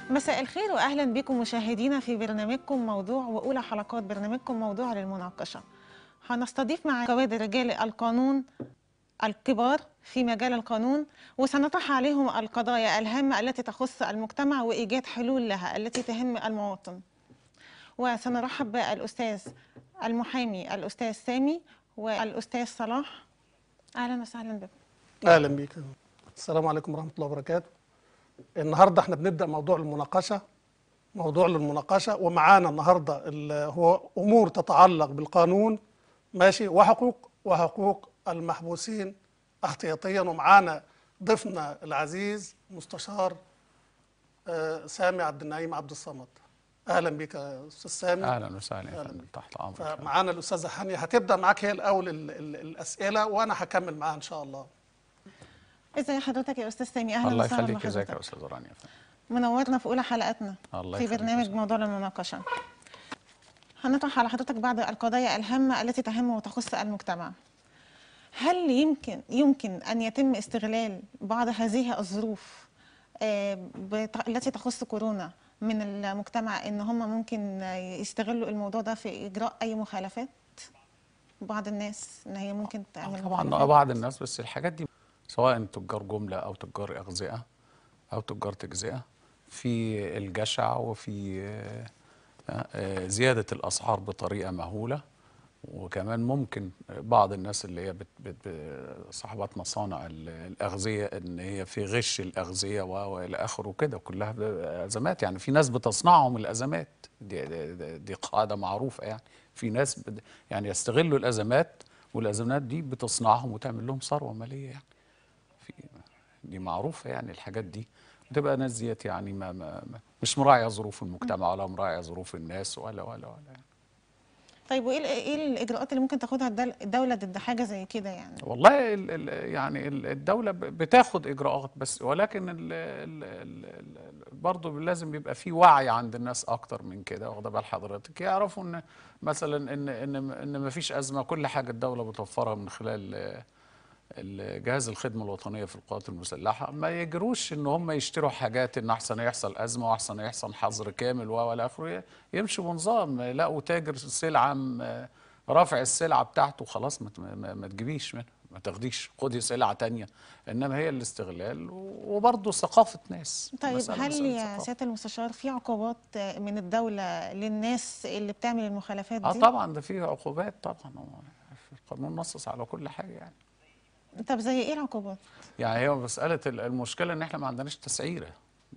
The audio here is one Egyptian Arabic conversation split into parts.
مساء الخير واهلا بكم مشاهدينا في برنامجكم موضوع واولى حلقات برنامجكم موضوع للمناقشه. هنستضيف مع كوادر رجال القانون الكبار في مجال القانون وسنطرح عليهم القضايا الهامه التي تخص المجتمع وايجاد حلول لها التي تهم المواطن. وسنرحب بالاستاذ المحامي الاستاذ سامي والاستاذ صلاح. اهلا وسهلا بكم. اهلا بيك السلام عليكم ورحمه الله وبركاته النهارده احنا بنبدا موضوع المناقشه موضوع للمناقشه ومعانا النهارده ال- هو امور تتعلق بالقانون ماشي وحقوق وحقوق المحبوسين احتياطيا ومعانا ضيفنا العزيز مستشار آه، سامي عبد النعيم عبد الصمد اهلا بك يا استاذ سامي اهلا وسهلا يا أهلاً فندم تحت امرك فمعانا الاستاذه هانيه هتبدا معاك هي الاول ال- ال- الاسئله وانا هكمل معاها ان شاء الله ازي حضرتك يا استاذ سامي اهلا الله وسهلا يخليك ازيك بحضرتك. يا استاذ رانيا يا فندم منورنا في اولى حلقاتنا الله في يخليك برنامج يا أستاذ. موضوع المناقشه هنطرح على حضرتك بعض القضايا الهامه التي تهم وتخص المجتمع هل يمكن يمكن ان يتم استغلال بعض هذه الظروف آه، بت- التي تخص كورونا من المجتمع ان هم ممكن يستغلوا الموضوع ده في اجراء اي مخالفات بعض الناس ان هي ممكن تعمل طبعا مخالفات. بعض الناس بس الحاجات دي سواء تجار جمله او تجار اغذيه او تجار تجزئه في الجشع وفي آه، آه، زياده الاسعار بطريقه مهوله وكمان ممكن بعض الناس اللي هي بت بت صاحبات مصانع ال- الاغذيه ان هي في غش الاغذيه و- والى اخره كده كلها ب- ازمات يعني في ناس بتصنعهم الازمات دي, دي, دي قاعده معروفه يعني في ناس بد يعني يستغلوا الازمات والازمات دي بتصنعهم وتعمل لهم ثروه ماليه يعني في دي معروفه يعني الحاجات دي بتبقى ناس ديت يعني ما, ما, ما مش مراعيه ظروف المجتمع ولا مراعيه ظروف الناس ولا ولا ولا يعني. طيب وايه ال- ايه الاجراءات اللي ممكن تاخدها الدل- الدوله ضد حاجه زي كده يعني والله ال ال يعني ال- الدولة ب- بتاخد إجراءات بس ولكن ال ال ال ال برضه لازم يبقى في وعي عند الناس أكتر من كده واخدة بال حضرتك يعرفوا إن مثلا إن إن إن ما فيش أزمة كل حاجة الدولة بتوفرها من خلال آه، ال- جهاز الخدمة الوطنية في القوات المسلحة ما يجروش إن هم يشتروا حاجات إن أحسن يحصل أزمة وأحسن يحصل حظر كامل و- ولا آخره يمشوا بنظام يلاقوا تاجر سلعة م- رافع السلعة بتاعته خلاص ما ت- ما, ما تجيبيش منها ما تاخديش خدي سلعة تانية إنما هي الاستغلال و- وبرضه ثقافة ناس طيب مسألة- هل مسألة يا ثقافة. سياده المستشار في عقوبات من الدوله للناس اللي بتعمل المخالفات دي اه طبعا ده فيه عقوبات طبعا هو القانون نصص على كل حاجة يعني طب زي ايه العقوبات يعني هي مسألة ال- المشكلة إن إحنا ما عندناش تسعيرة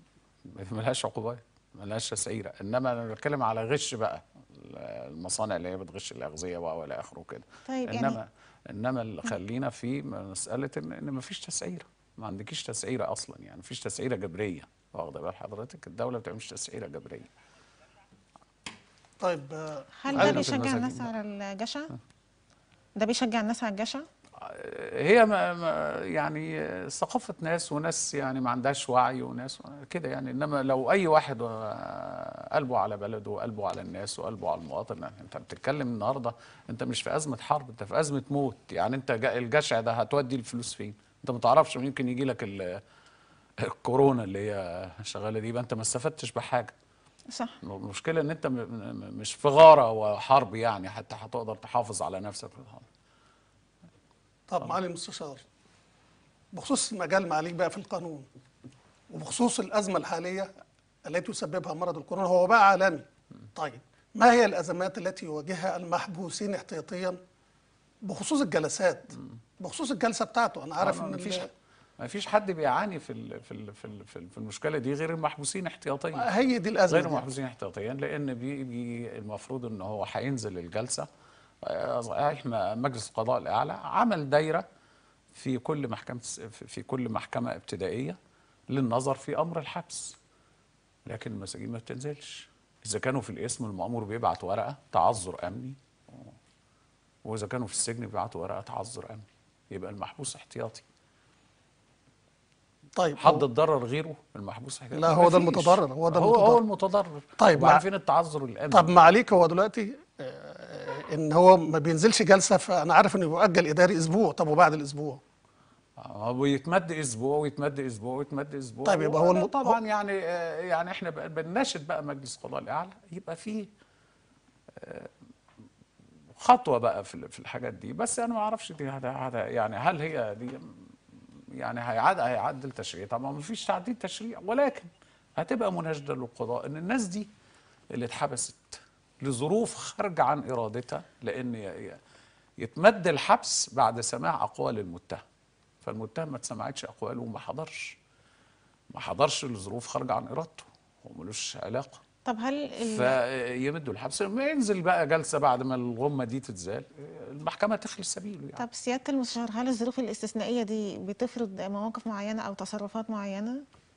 ملهاش عقوبات ملهاش تسعيرة إنما أنا بتكلم على غش بقى المصانع اللي هي بتغش الأغذية و- وإلى آخره كده طيب يعني- إنما إنما اللي خلينا في مسألة إن إن ما فيش تسعيرة ما عندكيش تسعيرة أصلا يعني ما فيش تسعيرة جبرية واخدة بال حضرتك الدولة ما بتعملش تسعيرة جبرية طيب آه، هل ده عايزة بيشجع المساجين الناس بقى. على الجشع ده بيشجع الناس على الجشع هي ما ما يعني ثقافة ناس وناس يعني ما عندهاش وعي وناس كده يعني انما لو اي واحد آه، قلبه على بلده وقلبه على الناس وقلبه على المواطن يعني انت بتتكلم النهارده انت مش في ازمة حرب انت في ازمة موت يعني انت جا- الجشع ده هتودي الفلوس فين انت ما تعرفش ممكن يجي لك ال- الكورونا اللي هي شغالة دي يبقى انت ما استفدتش بحاجة صح المشكلة ان انت م- م- مش في غارة وحرب يعني حتى هتقدر تحافظ على نفسك في الحرب طب معالي المستشار بخصوص المجال معاليك بقى في القانون وبخصوص الأزمة الحالية التي يسببها مرض الكورونا هو وباء عالمي طيب ما هي الأزمات التي يواجهها المحبوسين احتياطيا بخصوص الجلسات بخصوص الجلسة بتاعته أنا عارف ما إن فيش ال- ما فيش حد بيعاني في ال في ال في ال في, ال في المشكله دي غير المحبوسين احتياطيا هي دي الأزمة غير دي. المحبوسين احتياطيا لان بي بي المفروض ان هو هينزل الجلسه آه، احنا مجلس القضاء الاعلى عمل دايره في كل محكمه في في كل محكمه ابتدائيه للنظر في امر الحبس لكن المساجين ما بتنزلش اذا كانوا في الاسم المامور بيبعت ورقه تعذر امني واذا كانوا في السجن بيبعتوا ورقه تعذر امني يبقى المحبوس احتياطي طيب حد اتضرر غيره المحبوس حكايه لا، هو ده مفيش. المتضرر، هو ده هو المتضرر. هو المتضرر طيب، وبعدين مع- فين التعذر الامني طب معاليك هو دلوقتي آه، ان هو ما بينزلش جلسه فانا عارف انه بيؤجل اداري اسبوع طب وبعد الاسبوع آه، ويتمد اسبوع ويتمد اسبوع ويتمد اسبوع طيب يبقى هو الم- طبعا يعني آه، يعني احنا بقى- بنناشد بقى مجلس القضاء الاعلى يبقى فيه آه، خطوه بقى في ال- في الحاجات دي بس انا ما اعرفش دي هذا هذا يعني هل هي دي يعني هيعاد هيعدل تشريع طبعا ما فيش تعديل تشريع ولكن هتبقى مناشده للقضاء ان الناس دي اللي اتحبست لظروف خارجه عن ارادتها لان ي- ي- يتمد الحبس بعد سماع اقوال المتهم فالمتهم ما اتسمعتش اقواله وما حضرش ما حضرش لظروف خارجه عن ارادته هو ملوش علاقه طب هل ال- فيمدوا الحبس ما ينزل بقى جلسه بعد ما الغمه دي تتزال المحكمه تخلص سبيله يعني طب سيادة المستشار هل الظروف الاستثنائية دي بتفرض مواقف معينة أو تصرفات معينة؟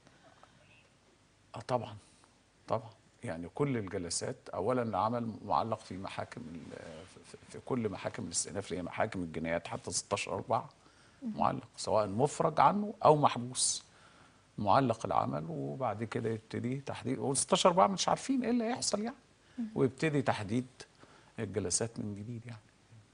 اه طبعا طبعا يعني كل الجلسات اولا عمل معلق في محاكم ال- في- في كل محاكم الاستئناف اللي هي محاكم الجنايات حتى 16 4 معلق سواء مفرج عنه او محبوس معلق العمل وبعد كده يبتدي تحديد و 16 4 مش عارفين ايه اللي هيحصل يعني ويبتدي تحديد الجلسات من جديد يعني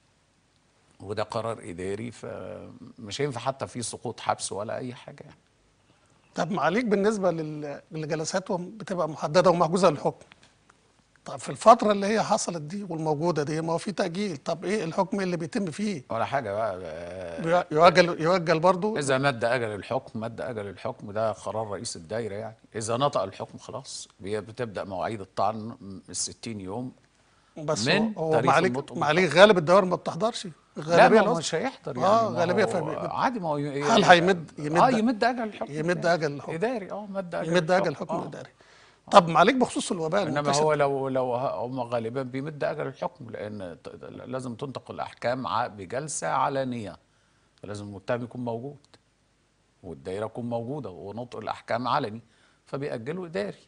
وده قرار اداري فمش هينفع حتى في سقوط حبس ولا اي حاجه يعني طب معاليك بالنسبه لل- لجلساتهم بتبقى محدده ومحجوزه للحكم طب في الفتره اللي هي حصلت دي والموجوده دي ما هو في تاجيل طب ايه الحكم اللي بيتم فيه ولا حاجه بقى آه، بي- يؤجل يؤجل برضه إذا مد أجل الحكم مد أجل الحكم ده قرار رئيس الدايرة يعني إذا نطق الحكم خلاص بي- بتبدأ مواعيد الطعن من 60 يوم بس من هو- هو تاريخ معاليك النطق معاليك غالب الدوائر ما بتحضرش لا الغالبيه ما هو العظمى مش هيحضر يعني آه، ما غالبية هو فبي- عادي ما هو ي- هل هيمد- يمد- اه يمد أجل الحكم يمد أجل الحكم. إداري اه مد أجل يمد اجل الحكم آه. الاداري طب معاليك بخصوص الوباء انما المنتشر هو لو لو ه- هم غالبا بيمد اجل الحكم لان ت- لازم تنطق الاحكام ع- بجلسه علنيه فلازم المتهم يكون موجود والدائره تكون موجوده ونطق الاحكام علني فبيأجلوا اداري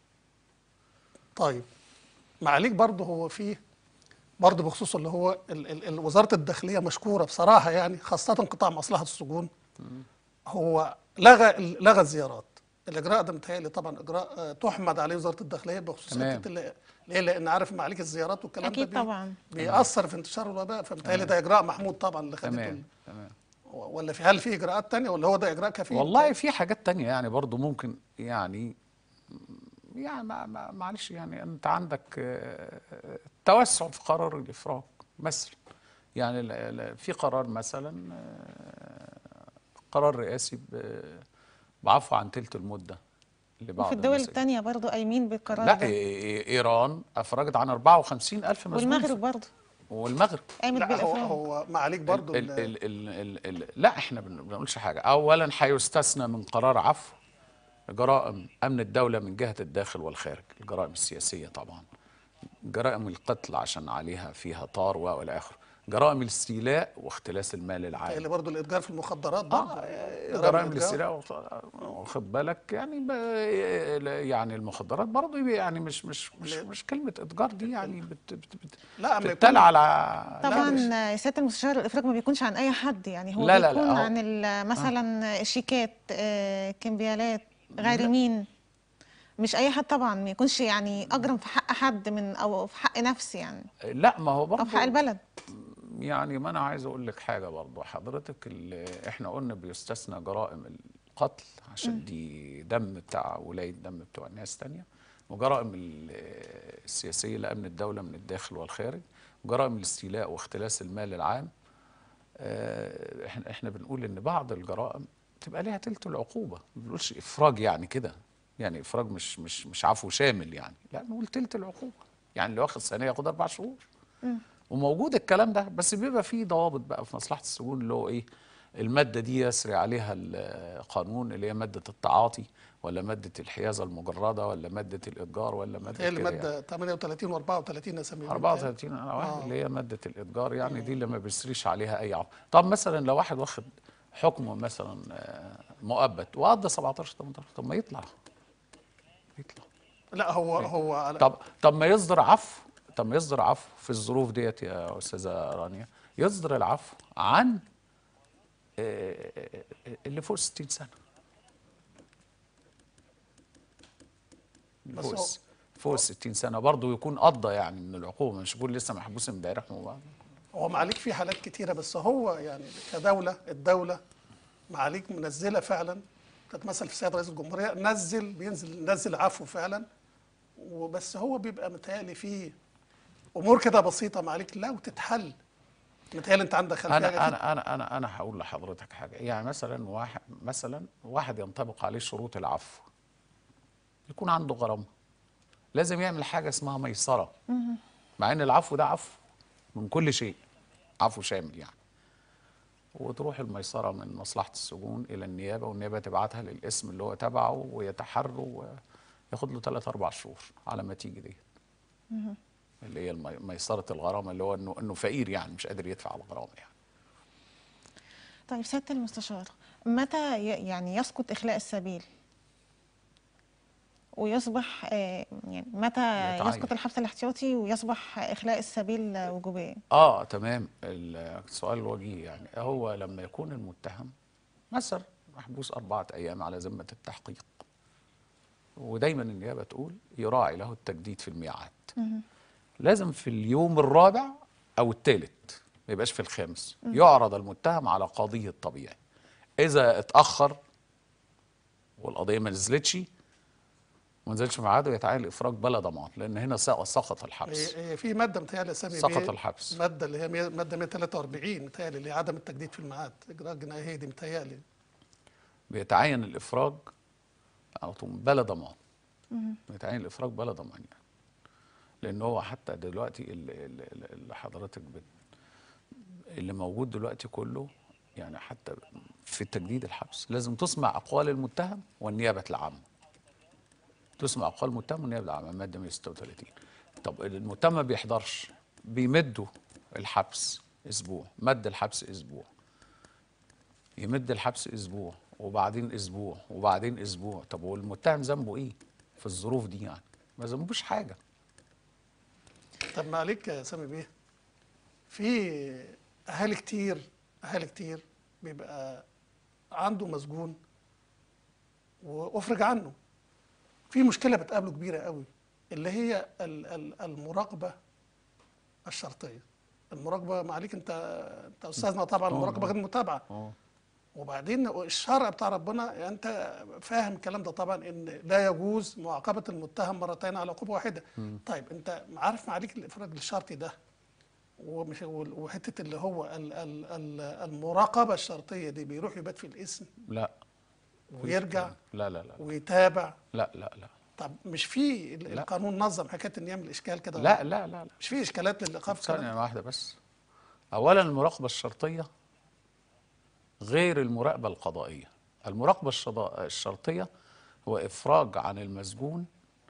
طيب معاليك برضه هو فيه برضه بخصوص اللي هو ال ال ال وزاره الداخليه مشكوره بصراحه يعني خاصه قطاع مصلحه السجون هو لغى لغى الزيارات الاجراء ده متهيألي طبعا اجراء آه، تحمد عليه وزاره الداخليه بخصوص تمام. حته اللي- ليه لان عارف معاليك الزيارات والكلام أكيد ده بي- طبعاً. بيأثر في انتشار الوباء فمتهيألي ده اجراء محمود طبعا اللي خدته تمام ال- تمام ولا في هل في اجراءات تانية ولا هو ده اجراء كفيل والله في حاجات تانية يعني برضو ممكن يعني يعني ما ما معلش يعني انت عندك آه، آه، توسع في قرار الافراج مثلا يعني ال- ال- في قرار مثلا آه، قرار رئاسي ب- بعفو عن تلت المده لبعض وفي الدول المساجين. التانية برضو قايمين بالقرار لا ده إي- إي- ايران افرجت عن 54 الف مسجون والمغرب برضو والمغرب قامت لا هو بالإفراج هو معاليك برضه ال ال ال ال ال لا احنا بن- بنقولش حاجه اولا هيستثنى من قرار عفو جرائم امن الدوله من جهه الداخل والخارج الجرائم السياسيه طبعا جرائم القتل عشان عليها فيها طار و- والى اخره جرائم الاستيلاء واختلاس المال العام اللي برضه الاتجار في المخدرات برضه اه جرائم جرائم الإتجار. الاستيلاء واخ- واخد بالك يعني ب- يعني المخدرات برضه يعني مش مش مش مش كلمه اتجار دي يعني بت بت بت لا، أما بتتلى يكون- على طبعا مش- آه، سياده المستشار الافراج ما بيكونش عن اي حد يعني هو لا، لا، لا، بيكون هو- عن ال- مثلا شيكات آه، كمبيالات غارمين مش اي حد طبعا ما يكونش يعني اجرم في حق حد من او في حق نفسي يعني لا ما هو او في حق برضه البلد يعني ما انا عايز اقول لك حاجه برضو حضرتك ال- احنا قلنا بيستثنى جرائم القتل عشان دي دم بتاع ولايه دم بتوع ناس تانية وجرائم ال- السياسيه لامن الدوله من الداخل والخارج وجرائم الاستيلاء واختلاس المال العام آه، احنا احنا بنقول ان بعض الجرائم تبقى ليها تلت العقوبه ما بنقولش افراج يعني كده يعني افراج مش مش مش عفو شامل يعني لا نقول تلت العقوبه يعني اللي واخد سنه ياخد اربع شهور وموجود الكلام ده بس بيبقى فيه ضوابط بقى في مصلحه السجون اللي هو ايه الماده دي يسري عليها القانون اللي هي ماده التعاطي ولا ماده الحيازه المجرده ولا ماده الاتجار ولا ماده هي اللي كده يعني. ماده 38 و34 اساميهم 34 انا واحد آه. اللي هي ماده الاتجار يعني دي اللي ما بيسريش عليها اي عقد طب مثلا لو واحد واخد حكم مثلا آه، مؤبد وقضى 17 18 طب ما يطلع يطلع لا هو هو على طب طب ما يصدر عفو طب ما يصدر عفو في الظروف ديت يا استاذه رانيا يصدر العفو عن آه، آه، اللي فوق 60 سنه اللي بس فوق هو- الس- فوق ال 60 سنه برضه يكون قضى يعني من العقوبه مش يكون لسه محبوس امبارح و- هو معاليك في حالات كتيره بس هو يعني كدوله الدوله معاليك منزله فعلا تتمثل في السيد رئيس الجمهوريه نزل بينزل نزل عفو فعلا وبس هو بيبقى متهيألي فيه امور كده بسيطه معاليك لو تتحل متهيألي انت عندك خلفيه انا أكيد. انا انا انا انا هقول لحضرتك حاجه يعني مثلا واحد مثلا واحد ينطبق عليه شروط العفو يكون عنده غرامه لازم يعمل حاجه اسمها ميسره مع ان العفو ده عفو من كل شيء عفو شامل يعني وتروح الميسره من مصلحه السجون الى النيابه والنيابه تبعتها للاسم اللي هو تبعه ويتحروا وياخد له 3 4 شهور على ما تيجي ديت اللي هي المي- ميسره الغرامه اللي هو انه انه فقير يعني مش قادر يدفع الغرامه يعني طيب سيادة المستشار متى ي- يعني يسقط إخلاء السبيل ويصبح آه، يعني متى يتعين. يسقط الحبس الاحتياطي ويصبح إخلاء السبيل آه، وجوبيا اه تمام السؤال الوجيه يعني هو لما يكون المتهم مثلا محبوس أربعة أيام على ذمة التحقيق ودايما النيابة تقول يراعي له التجديد في الميعاد لازم في اليوم الرابع أو الثالث ما يبقاش في الخامس يعرض المتهم على قاضيه الطبيعي إذا اتأخر والقضية ما نزلتش ما نزلتش في ميعاده يتعين الإفراج بلا ضمان لأن هنا سق- سقط الحبس هي هي في ماده متهيألي سامي سقط بيه، الحبس. ماده اللي هي مية- ماده 143 متهيألي اللي هي عدم التجديد في الميعاد اجراء جنائي دي متهيألي بيتعين الافراج على طول بلا ضمان بيتعين الافراج بلا ضمان يعني لان هو حتى دلوقتي اللي, اللي اللي حضرتك بت اللي موجود دلوقتي كله يعني حتى في تجديد الحبس لازم تسمع اقوال المتهم والنيابه العامه تسمع اقوال المتهم والنيابه العامه ماده 136 طب المتهم ما بيحضرش بيمدوا الحبس اسبوع مد الحبس اسبوع يمد الحبس اسبوع وبعدين اسبوع وبعدين اسبوع طب والمتهم ذنبه ايه في الظروف دي يعني ما ذنبوش حاجه طب ما عليك يا سامي بيه في اهالي كتير اهالي كتير بيبقى عنده مسجون وافرج عنه في مشكله بتقابله كبيره قوي اللي هي ال- ال- المراقبه الشرطيه المراقبه ما عليك انت انت استاذنا طبعا المراقبه غير المتابعه اه وبعدين الشرع بتاع ربنا يعني انت فاهم الكلام ده طبعا ان لا يجوز معاقبه المتهم مرتين على عقوبه واحده طيب انت عارف معاليك الافراج الشرطي ده ومش وحته اللي هو ال ال ال المراقبه الشرطيه دي بيروح يبات في الاسم لا ويرجع لا لا لا ويتابع لا لا لا طب مش في ال- لا. القانون نظم حكايه ان يعمل اشكال كده لا لا لا, لا. مش في اشكالات للايقاف كده ثانية واحدة بس أولا المراقبة الشرطية غير المراقبة القضائية المراقبة الشضا- الشرطية هو إفراج عن المسجون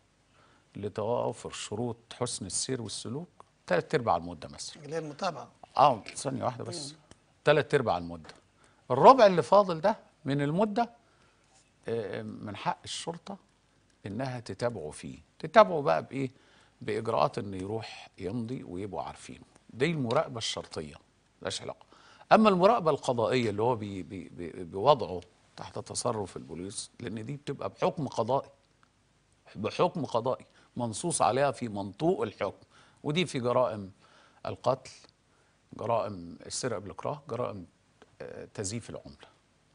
لتوافر شروط حسن السير والسلوك ثلاث أرباع المدة مثلا اللي هي المتابعه اه ثانية واحدة بس ثلاث أرباع المدة الربع اللي فاضل ده من المدة آه، من حق الشرطة إنها تتابعه فيه تتابعه بقى بإيه؟ بإجراءات إنه يروح يمضي ويبقوا عارفينه دي المراقبة الشرطية ملهاش علاقة أما المراقبة القضائية اللي هو بي بي بي بوضعه تحت تصرف البوليس لأن دي بتبقى بحكم قضائي بحكم قضائي منصوص عليها في منطوق الحكم ودي في جرائم القتل جرائم السرقه بالاكراه جرائم آه، تزييف العمله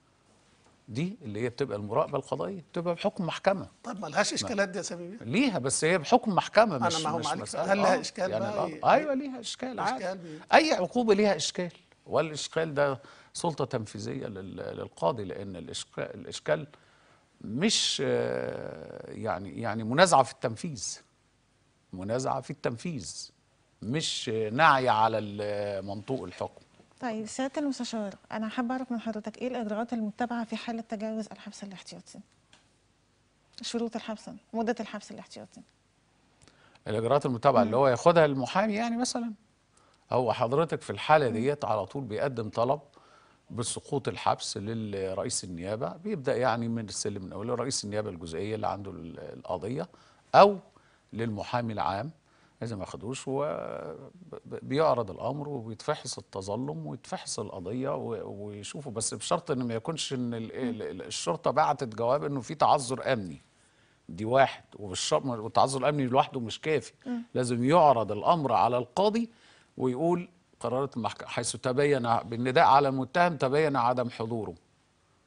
دي اللي هي بتبقى المراقبه القضائيه بتبقى بحكم محكمه طب ما لهاش اشكالات دي يا سامي بيه ليها بس هي بحكم محكمه أنا مش ما هو مش معلش، مسألة هل لها آه، إشكال يعني بقى؟ الأمر- ايوه ليها اشكال عادي إشكال بي- اي عقوبه ليها اشكال والاشكال ده سلطه تنفيذيه لل- للقاضي لان الاشكال الاشكال مش آه، يعني يعني منازعه في التنفيذ منازعه في التنفيذ مش آه، نعي على ال- منطوق الحكم طيب سيادة المستشار أنا حابة أعرف من حضرتك إيه الإجراءات المتبعة في حالة تجاوز الحبس الاحتياطي؟ شروط الحبس مدة الحبس الاحتياطي الاجراءات المتابعه اللي هو ياخدها المحامي يعني مثلا هو حضرتك في الحاله ديت على طول بيقدم طلب بسقوط الحبس للرئيس النيابه بيبدا يعني من السلم من اوله رئيس النيابه الجزئيه اللي عنده ال- القضيه او للمحامي العام اذا ما خدوش وبيعرض الامر وبيتفحص التظلم ويتفحص القضيه و- ويشوفوا بس بشرط ان ما يكونش ان ال- ال- الشرطه بعتت جواب انه في تعذر امني دي واحد وبالشرط والتعذر الامني لوحده مش كافي لازم يعرض الامر على القاضي ويقول قرارات المحكمه حيث تبين بالنداء على المتهم تبين عدم حضوره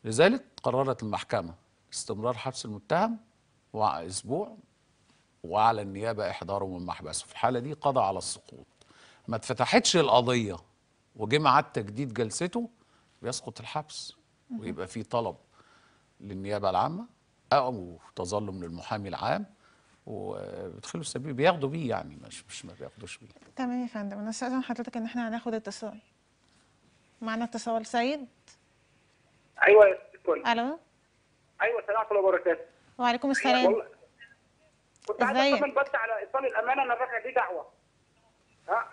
لذلك قررت المحكمة استمرار حبس المتهم وأسبوع وعلى النيابة إحضاره من محبسه في الحالة دي قضى على السقوط ما اتفتحتش القضية وجه ميعاد تجديد جلسته بيسقط الحبس ويبقى في طلب للنيابة العامة أو تظلم للمحامي العام وبيدخلوا السبيل بياخدوا بيه يعني مش مش ما بياخدوش بيه تمام يا فندم انا استاذن حضرتك ان احنا هناخد اتصال معنا اتصال سيد ايوه يا ست الكل الو ايوه السلام عليكم وبركاته وعليكم السلام والله كنت عايز ازيك؟ اطمن بس على ايصال الامانه انا الرافع دي دعوه ها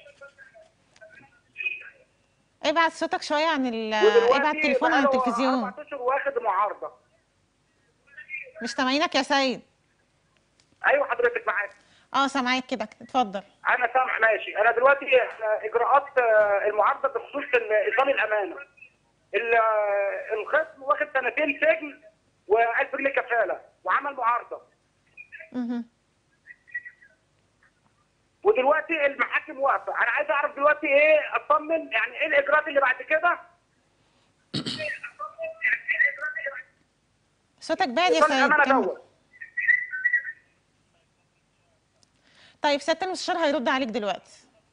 ابعد صوتك شويه عن ال ودلوقتي ابعد التليفون عن بقاله التلفزيون اربع اشهر واخد معارضه مش سامعينك يا سيد ايوه حضرتك معاك اه سامعاك كده اتفضل انا سامع ماشي انا دلوقتي آه، اجراءات آه، المعارضه بخصوص ال- ايصال الامانه ال- آه، الخصم واخد سنتين سجن و1000 جنيه كفاله وعمل معارضه مهم. ودلوقتي المحاكم واقفه انا عايز اعرف دلوقتي ايه اطمن يعني ايه الاجراءات اللي بعد كده صوتك بعد يا ايصال سيد الامانه كمل. دوت طيب سياده المستشار هيرد عليك دلوقتي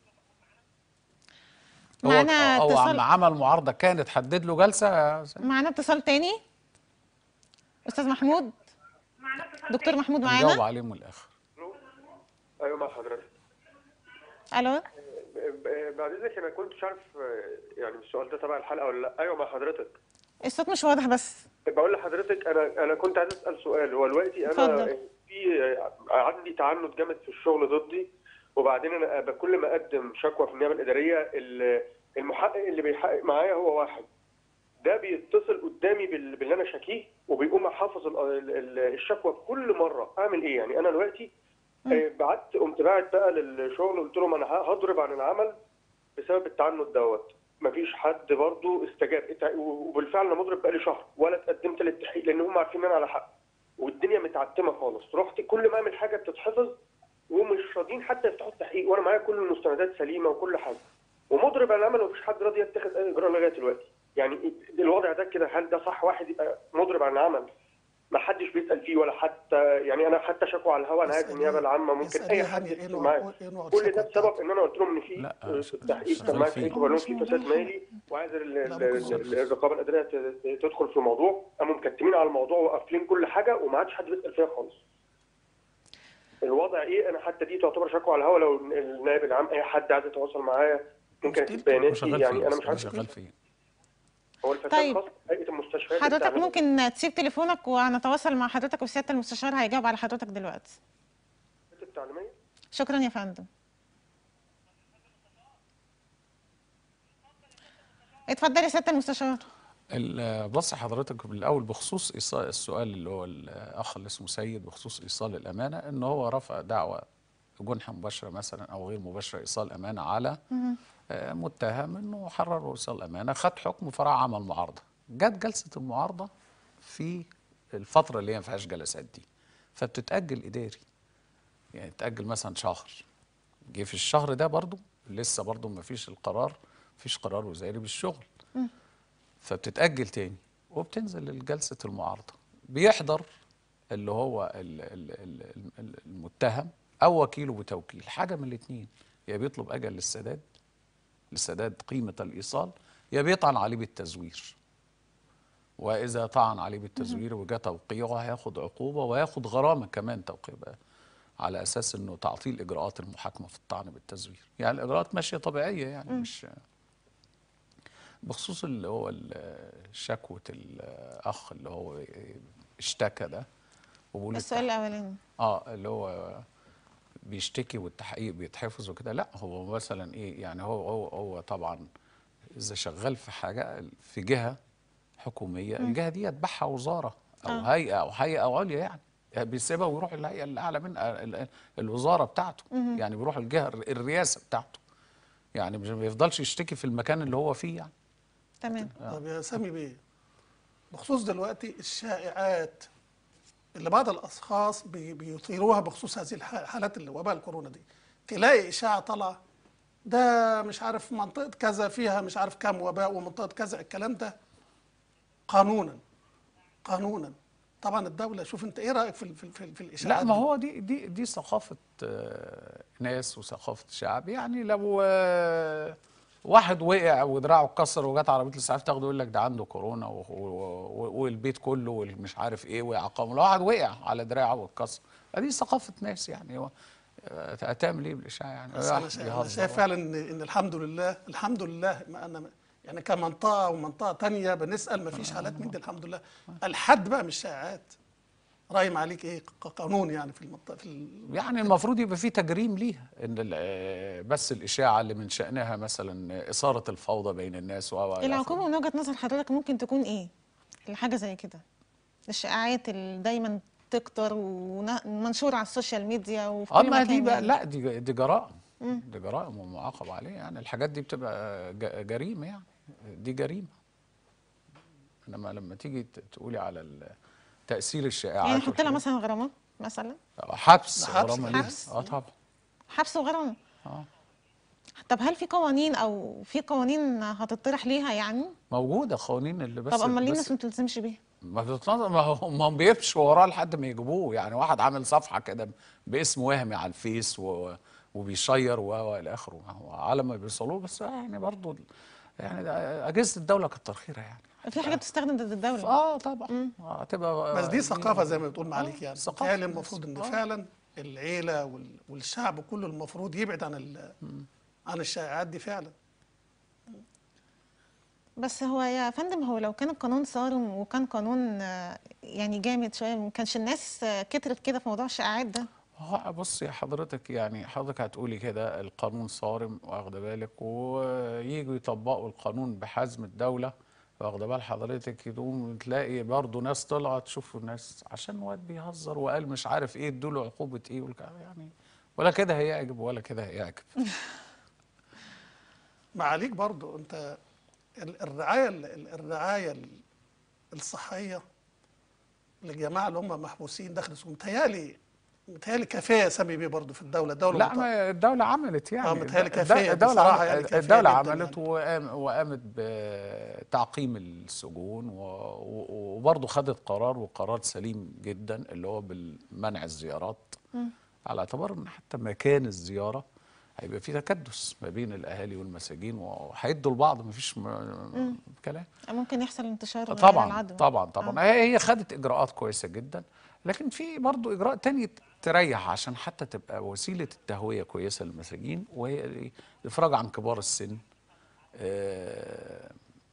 هو معانا هو اتصال عم عمل معارضة كانت حدد له جلسة يا سيد. معانا اتصال تاني استاذ محمود دكتور محمود نجاوب معانا عليه من الآخر ايوه مع حضرتك الو ب- ب- بعد اذنك انا كنتش عارف آه، يعني السؤال ده تبع الحلقه ولا لا ايوه مع حضرتك الصوت مش واضح بس بقول لحضرتك انا انا كنت عايز اسال سؤال هو دلوقتي انا اتفضل. في آه، عندي تعنت جامد في الشغل ضدي وبعدين انا ب- كل ما اقدم شكوى في النيابه الاداريه ال- المحقق اللي بيحقق معايا هو واحد ده بيتصل قدامي بال- باللي انا شاكيه وبيقوم حافظ ال- ال- ال- الشكوى كل مره اعمل ايه يعني انا دلوقتي آه، بعت قمت باعت بقى للشغل قلت لهم انا ه- هضرب عن العمل بسبب التعنت دوت مفيش حد برضه استجاب إت- وبالفعل انا مضرب بقالي شهر ولا اتقدمت للتحقيق لان هم عارفين ان انا على حق والدنيا متعتمه خالص رحت كل ما اعمل حاجه بتتحفظ ومش راضيين حتى يفتحوا التحقيق وانا معايا كل المستندات سليمه وكل حاجه ومضرب على العمل ومفيش حد راضي يتخذ اي اجراء لغايه دلوقتي يعني الوضع ده كده هل ده صح واحد يبقى مضرب عن العمل ما حدش بيسال فيه ولا حتى يعني انا حتى شكوى على الهواء انا عايز اسأليه- النيابه العامه ممكن اسأليه اي حد هاني إيه يتصل نوع- معايا إيه نوع كل الشكوى ده بسبب ان انا قلت لهم ان في لا، آه، ش- تحقيق شغال كان معايا فيه. تحقيق وقالوا لهم في فساد مالي وعايز ال- ال- لا، ممكن ال- الرقابه الاداريه ت- تدخل في الموضوع قاموا مكتمين على الموضوع وقافلين كل حاجه وما عادش حد بيسال فيها خالص الوضع ايه انا حتى دي تعتبر شكوى على الهواء لو النائب العام اي حد عايز يتواصل معايا ممكن اسيب هو بياناتي شغال يعني فيه انا مش هو عارف شغال فيه هو الفساد طيب. خاص هيئه المستشفيات حضرتك بتعمل- ممكن تسيب تليفونك وهنتواصل مع حضرتك وسياده المستشار هيجاوب على حضرتك دلوقتي التعليميه شكرا يا فندم اتفضل يا سياده المستشار ال- بص حضرتك بالاول بخصوص ايصال السؤال اللي هو الاخ اللي اسمه سيد بخصوص ايصال الامانه ان هو رفع دعوى جنحه مباشره مثلا او غير مباشره ايصال امانه على آه، متهم انه حرر ايصال امانه خد حكم فرع عمل معارضه جت جلسه المعارضه في الفتره اللي هي ما فيهاش جلسات دي فبتتاجل اداري يعني تاجل مثلا شهر جه في الشهر ده برضو لسه برضو ما فيش القرار فيش قرار وزاري بالشغل فبتتأجل تاني وبتنزل لجلسة المعارضة بيحضر اللي هو ال- ال- ال- ال- المتهم أو وكيله بتوكيل حاجة من الاتنين يا بيطلب أجل للسداد لسداد قيمة الإيصال يا بيطعن عليه بالتزوير وإذا طعن عليه بالتزوير وجاء توقيعه هياخد عقوبة وياخد غرامة كمان توقيع بقى على أساس إنه تعطيل إجراءات المحاكمة في الطعن بالتزوير يعني الإجراءات ماشية طبيعية يعني مش بخصوص اللي هو ال- شكوى الاخ اللي هو اشتكى ده وبيقول السؤال التح- الاولاني اه اللي هو بيشتكي والتحقيق بيتحفظ وكده لا هو مثلا ايه يعني هو هو هو طبعا اذا شغال في حاجه في جهه حكوميه الجهه دي يتبعها وزاره او آه. هيئه او هيئه عليا يعني يعني بيسيبها ويروح الهيئه اللي اعلى من ال- ال- الوزاره بتاعته يعني بيروح الجهه الرئاسه بتاعته يعني مش ما بيفضلش يشتكي في المكان اللي هو فيه يعني تمام طب يا سامي بيه بخصوص دلوقتي الشائعات اللي بعض الاشخاص بي- بيثيروها بخصوص هذه الح- الحالات اللي وباء الكورونا دي تلاقي اشاعه طالعه ده مش عارف منطقه كذا فيها مش عارف كام وباء ومنطقه كذا الكلام ده قانونا قانونا طبعا الدوله شوف انت ايه رايك في ال- في, ال- في, ال- في الاشاعات لا ما دي؟ هو دي دي دي ثقافة آه، ناس وثقافة شعب يعني لو آه، واحد وقع ودراعه اتكسر وجات عربية الإسعاف تاخده يقول لك ده عنده كورونا و- و- و- والبيت كله والمش عارف ايه ويعقمه لو واحد وقع على دراعه واتكسر دي ثقافة ناس يعني هو آه، هتعمل ايه بالإشاعة يعني بس انا واحد شايف, أنا بيهزر شايف فعلا ان ان الحمد لله الحمد لله ما انا يعني كمنطقه ومنطقه تانية بنسال ما فيش حالات من دي الحمد لله الحد بقى مش شائعات رايم عليك ايه ق- قانون يعني في المنطقه في ال... يعني المفروض يبقى في تجريم ليها ان ال- آه، بس الاشاعه اللي من شانها مثلا اثاره الفوضى بين الناس و و- إلى العقوبة من وجهة نظر حضرتك ممكن تكون ايه؟ لحاجة زي كده الشائعات اللي دايما تكتر ومنشورة على السوشيال ميديا وفي كل اما مكان دي بقى يعني. لا دي دي جرائم دي جرائم ومعاقب عليه يعني الحاجات دي بتبقى ج- جريمه يعني دي جريمه انما لما تيجي ت- تقولي على ال- تاثير الشائعات يعني نحط لها والحاجات- مثلا غرامات مثلا حبس حبس غرامه كمان. ليه؟ اه طبعا حبس وغرامة اه طب هل في قوانين او في قوانين هتطرح ليها يعني؟ موجوده قوانين اللي بس طب اما ليه بس الناس ما بتلتزمش بيها؟ ما بتتنظم ما هو ما هم بيمشوا وراه لحد ما يجيبوه يعني واحد عامل صفحه كده باسم وهمي على الفيس و... وبيشير و و الى اخره ما هو على ما بيوصلوه بس يعني برضه يعني ده اجهزه الدوله كتر خيرها يعني في حاجة بتستخدم ضد الدولة اه طبعا آه، هتبقى بس دي ثقافه زي ما بتقول معاليك آه، يعني ثقافة بالتالي الناس. المفروض ان آه. فعلا العيله وال- والشعب كله المفروض يبعد عن ال... عن الشائعات دي فعلا بس هو يا فندم هو لو كان القانون صارم وكان قانون آه، يعني جامد شوية ما كانش الناس آه، كترت كده في موضوع الشائعات ده هو بص يا حضرتك يعني حضرتك هتقولي كده القانون صارم واخده بالك ويجوا يطبقوا القانون بحزم الدولة واخده بال حضرتك يقوم تلاقي برضه ناس طلعت تشوفوا الناس عشان واد بيهزر وقال مش عارف ايه ادوا له عقوبة ايه والكلام يعني ولا كده هيعجب ولا كده هيعجب معاليك برضو انت ال- الرعايه ال- الرعايه ال- الصحيه للجماعه اللي هم محبوسين داخل السجون متهيألي متهيألي كفايه سامي بيه برضو في الدوله الدوله لا مط- ما الدولة عملت يعني آه، متهيألي الد- كفاية الدولة بصراحة عملت يعني كفاية الدولة جداً عملت يعني. وقام وقامت بتعقيم السجون و- و- وبرضه خدت قرار وقرار سليم جدا اللي هو بالمنع الزيارات على اعتبار ان حتى مكان الزيارة هيبقى في تكدس ما بين الاهالي والمساجين وهيدوا لبعض مفيش م- كلام ممكن يحصل انتشار غير طبعا العدوى طبعا طبعا هي هي خدت اجراءات كويسه جدا لكن في برضو اجراء تاني تريح عشان حتى تبقى وسيله التهويه كويسه للمساجين وهي إيه؟ الافراج عن كبار السن آه،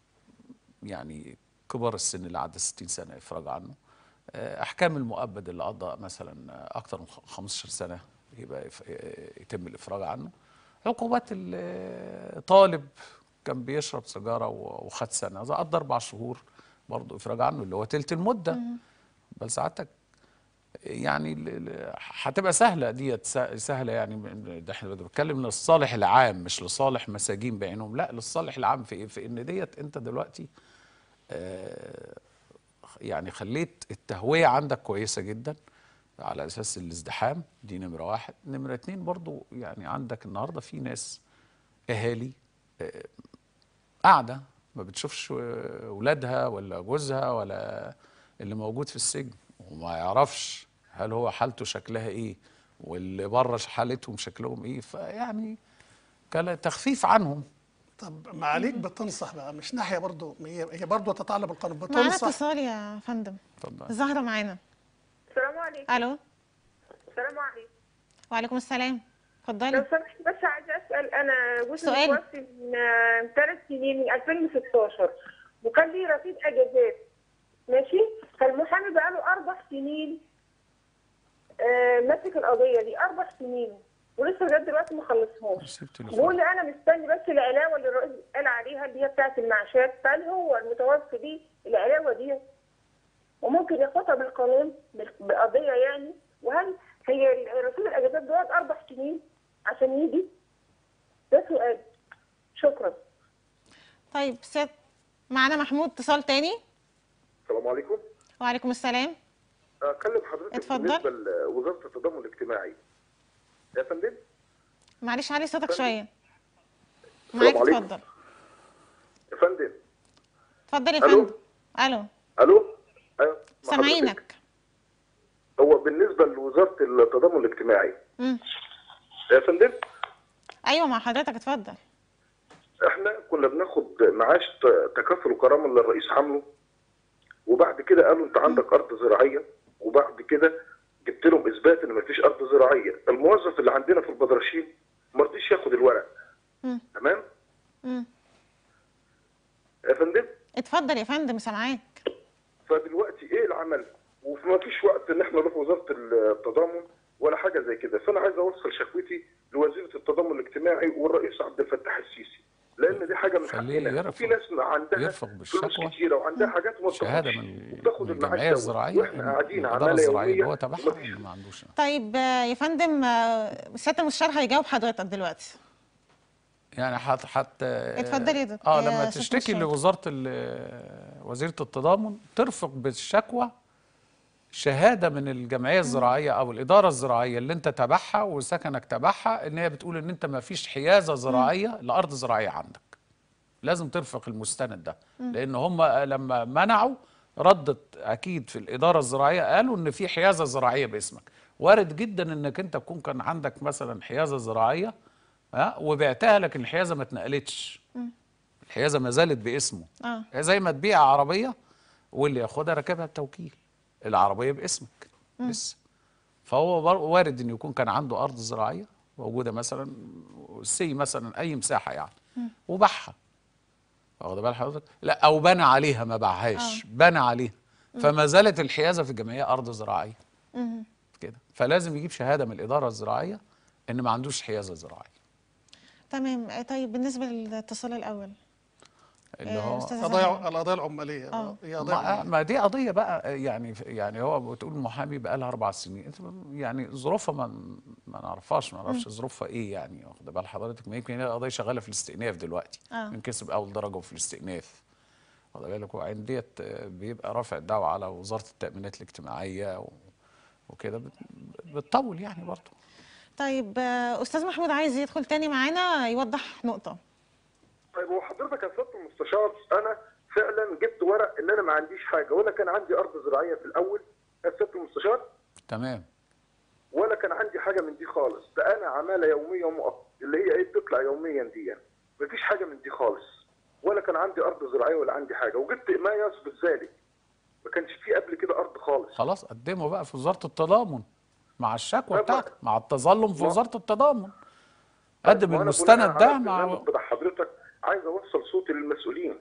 يعني كبار السن اللي عدى 60 سنه افراج عنه آه، احكام المؤبد اللي قضى مثلا اكتر من خ- 15 سنه يبقى يف- يتم الافراج عنه عقوبات ال- طالب كان بيشرب سيجاره و- وخد سنه اذا قضى اربع شهور برضه افراج عنه اللي هو تلت المده بل سعادتك يعني ال- ال- هتبقى سهله ديت س- سهله يعني م- ده احنا بنتكلم للصالح العام مش لصالح مساجين بعينهم لا للصالح العام في ايه؟ في ان ديت انت دلوقتي آه، يعني خليت التهويه عندك كويسه جدا على اساس الازدحام دي نمره واحد نمره اتنين برضو يعني عندك النهارده في ناس اهالي آه، قاعده ما بتشوفش آه، ولادها ولا جوزها ولا اللي موجود في السجن وما يعرفش هل هو حالته شكلها ايه واللي بره حالتهم شكلهم ايه فيعني كان تخفيف عنهم طب معاليك بتنصح بقى مش ناحيه برضو ما هي هي برضو تتعلق بالقانون معانا بتنصح اتصال يا فندم اتفضل زهرة معانا السلام عليكم الو السلام عليكم وعليكم السلام لو اتفضلي سمحت بس عايزه اسال انا جوزي سؤال. متوفي من آه، ثلاث سنين من 2016 وكان لي رصيد اجازات ماشي فالمحامي بقى له اربع سنين آه، ماسك القضيه دي اربع سنين ولسه لغايه دلوقتي ما خلصهاش سيب تليفون. بيقول لي انا مستني بس العلاوه اللي الرئيس قال عليها اللي هي بتاعت المعاشات فهل هو المتوفي دي العلاوه دي وممكن ياخدها بالقانون بال- بقضيه يعني وهل هي رسول الاجازات دوت اربع سنين عشان يجي ده سؤال شكرا طيب ست معانا محمود اتصال تاني السلام عليكم وعليكم السلام اكلم حضرتك اتفضل. بالنسبه لوزاره التضامن الاجتماعي يا فندم معلش علي صوتك شوية السلام معاك عليكم. اتفضل يا فندم اتفضل يا ألو. فندم الو الو ايوه مع حضرتك. سامعينك هو بالنسبه لوزاره التضامن الاجتماعي مم. يا فندم ايوه مع حضرتك اتفضل احنا كنا بناخد معاش ت- تكافل وكرامه اللي الرئيس عامله وبعد كده قالوا انت عندك ارض زراعيه وبعد كده جبت لهم اثبات ان مفيش ارض زراعيه الموظف اللي عندنا في البدرشين ما رضيش ياخد الورق مم. تمام مم. يا فندم اتفضل يا فندم سامعاك فدلوقتي ايه العمل وما فيش وقت ان احنا نروح وزاره التضامن ولا حاجه زي كده فانا عايز اوصل شكوتي لوزيره التضامن الاجتماعي والرئيس عبد الفتاح السيسي لان دي حاجه من خليه حقنا يرفق- وفي ناس عندها يرفق فلوس بالشكوى. كتيره وعندها حاجات وما شهاده بتاخدش من وبتاخد من المعاش الجمعيه دوت. الزراعيه واحنا إن قاعدين الاداره عماله الزراعيه اللي يوميه هو تبعها ومفيش اللي ما عندوش طيب آه، يا فندم آه، سياده المستشار هيجاوب حضرتك دلوقتي يعني حت حتى اتفضل يا دكتور- اه يا لما أستاذ تشتكي مشاري. لوزاره ال- وزيره التضامن ترفق بالشكوى شهاده من الجمعيه الزراعيه او الاداره الزراعيه اللي انت تبعها وسكنك تبعها ان هي بتقول ان انت ما فيش حيازه زراعيه لارض زراعيه عندك لازم ترفق المستند ده لان هم لما منعوا ردت اكيد في الاداره الزراعيه قالوا ان في حيازه زراعيه باسمك وارد جدا انك انت تكون كان عندك مثلا حيازه زراعيه ها وبعتها لكن الحيازه ما اتنقلتش الحيازه ما زالت باسمه اه زي ما تبيع عربيه واللي ياخدها راكبها بتوكيل العربيه باسمك لسه فهو بر- وارد ان يكون كان عنده ارض زراعيه موجوده مثلا سي مثلا اي مساحه يعني وباعها واخد بال حضرتك لا او بنى عليها ما باعهاش بنى عليها فما زالت الحيازه في الجمعيه ارض زراعيه مم. كده فلازم يجيب شهاده من الاداره الزراعيه ان ما عندوش حيازه زراعيه تمام آه، طيب بالنسبه للاتصال الاول اللي آه، هو أستاذ قضايا القضايا العماليه آه. هي قضايا ما, عمالية. ما دي قضيه بقى يعني يعني هو بتقول محامي بقى لها اربع سنين انت يعني ظروفها ما ما نعرفهاش ما نعرفش ظروفها ايه يعني واخد بال حضرتك ما يمكن هي قضيه شغاله في الاستئناف دلوقتي آه. من كسب اول درجه في الاستئناف واخد بالك وعند ديت آه، بيبقى رافع الدعوه على وزاره التامينات الاجتماعيه و- وكده بت- بتطول يعني برضه طيب آه، استاذ محمود عايز يدخل تاني معانا يوضح نقطه طيب هو حضرتك يا سياده المستشار انا فعلا جبت ورق ان انا ما عنديش حاجه ولا كان عندي ارض زراعيه في الاول يا سياده المستشار تمام ولا كان عندي حاجه من دي خالص ده انا عماله يوميه مؤقته اللي هي ايه بتطلع يوميا دي يعني مفيش حاجه من دي خالص ولا كان عندي ارض زراعيه ولا عندي حاجه وجبت ما يثبت ذلك ما كانش في قبل كده ارض خالص خلاص قدمه بقى في وزاره التضامن مع الشكوى لا، بتاعتك ما- مع التظلم في ما- وزاره التضامن طيب، قدم وأنا بناء المستند على ده مع البرنامج بتاع حضرتك عايز اوصل صوتي للمسؤولين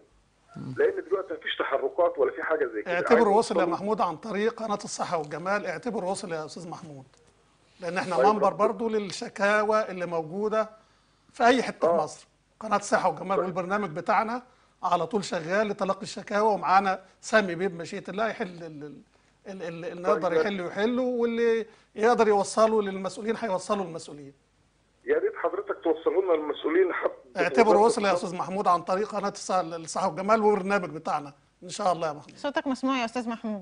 لان دلوقتي مفيش تحركات ولا في حاجه زي كده اعتبره عايز وصل يا أوصله. محمود عن طريق قناه الصحه والجمال اعتبره وصل يا استاذ محمود لان احنا طيب، منبر ربنا- برضو للشكاوى اللي موجوده في اي حته في آه. مصر قناه الصحه والجمال والبرنامج بتاعنا على طول شغال لتلقي الشكاوى ومعانا سامي بيه بمشيئه الله يحل ال- ال- ال- ال- اللي يقدر طيب. يحله يحله واللي يقدر يوصله للمسؤولين هيوصله للمسؤولين يا ريت حضرتك توصلوا لنا المسؤولين حتى اعتبره وصل يا استاذ محمود عن طريق قناه الصحة- الصحه والجمال والبرنامج بتاعنا ان شاء الله يا محمود صوتك مسموع يا استاذ محمود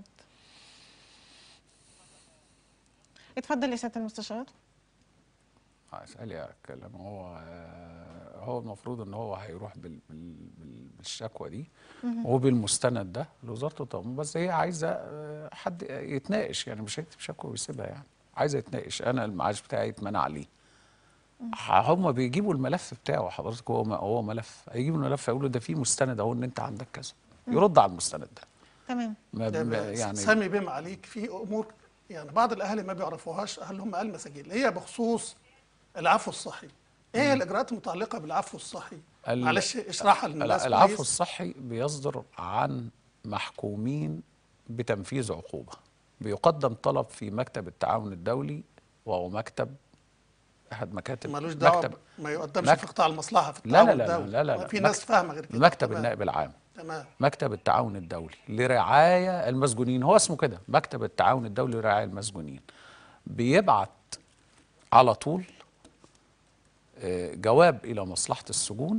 اتفضل يا سياده المستشار اسالي اتكلم هو آه، هو المفروض ان هو هيروح بال بال بال بالشكوى دي وبالمستند ده لوزاره التضامن بس هي عايزه آه، حد يتناقش يعني مش هيكتب شكوى ويسيبها يعني عايزه يتناقش انا المعاش بتاعي اتمنع عليه هم بيجيبوا الملف بتاعه حضرتك هو هو ملف هيجيبوا الملف يقولوا ده في مستند اهو ان انت عندك كذا يرد على المستند ده تمام ما ده ما- يعني يعني سامي بما عليك في امور يعني بعض الاهالي ما بيعرفوهاش هل هم اهل مساجين هي بخصوص العفو الصحي ايه هي الاجراءات المتعلقه بالعفو الصحي ال- معلش اشرحها للناس العفو كويس. الصحي بيصدر عن محكومين بتنفيذ عقوبة بيقدم طلب في مكتب التعاون الدولي وهو مكتب أحد مكاتب ملوش دعوه مكتب ب- ما يقدمش مك- في قطاع المصلحه في لا لا التعاون لا لا, الدولي. لا, لا, لا في ناس مكتب- فاهمه غير كده مكتب تمام. النائب العام تمام مكتب التعاون الدولي لرعاية المسجونين هو اسمه كده مكتب التعاون الدولي لرعاية المسجونين بيبعت على طول آه، جواب إلى مصلحة السجون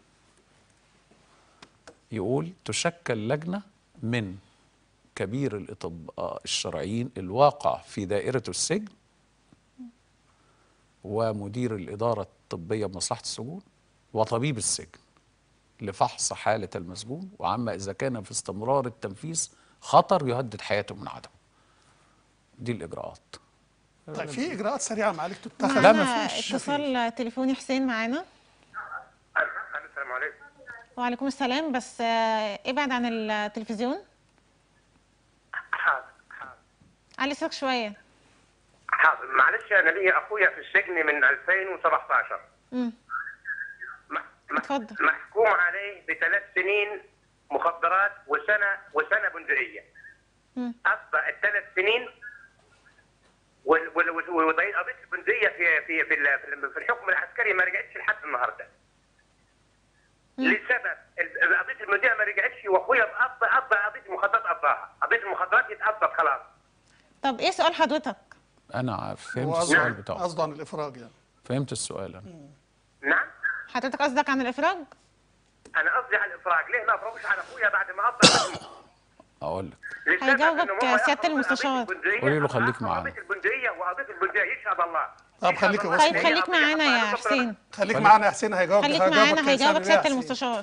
يقول تشكل لجنة من كبير الأطباء الشرعيين الواقع في دائرة السجن ومدير الإدارة الطبية بمصلحة السجون وطبيب السجن لفحص حالة المسجون وعما إذا كان في استمرار التنفيذ خطر يهدد حياته من عدمه دي الإجراءات طيب في اجراءات سريعه معالج تتخذ لا، معانا مفيش. اتصال تليفوني حسين معانا السلام عليكم وعليكم السلام بس آه، ابعد عن التلفزيون حاضر حاضر علي صوتك شويه حاضر معلش انا ليا اخويا في السجن من 2017 امم مح- مح- اتفضل. محكوم عليه بثلاث سنين مخدرات وسنه وسنه بندقيه مم. قضى الثلاث سنين وال- وال- وال- وقضيه البندقيه في في في ال- في ال- في الحكم العسكري ما رجعتش لحد النهارده لسبب ال- قضيه البندقيه ما رجعتش واخويا قضى قضى قضيه المخدرات قضاها قضيه المخدرات اتقضت خلاص طب ايه سؤال حضرتك أنا عارف فهمت هو السؤال قصده بتاعه قصده عن الافراج يعني فهمت السؤال أنا نعم حضرتك قصدك عن الافراج انا قصدي على الافراج ليه ما افرجش على اخويا بعد ما قضى الحكم؟ أقول لك لسبب هيجاوبك إنه هو سيادة يأخذ المستشار. قضية البندقية، قولي له أخذ خليك معانا. قضية البندقية وقضية البندقية يشهد الله طب خليك يشهد يا الله. طيب وسيم. خليك معانا يا حسين خليك معانا يا حسين هيجاوب خليك هيجاوبك معانا كإنسان هيجاوبك يا سياده حسين. المستشار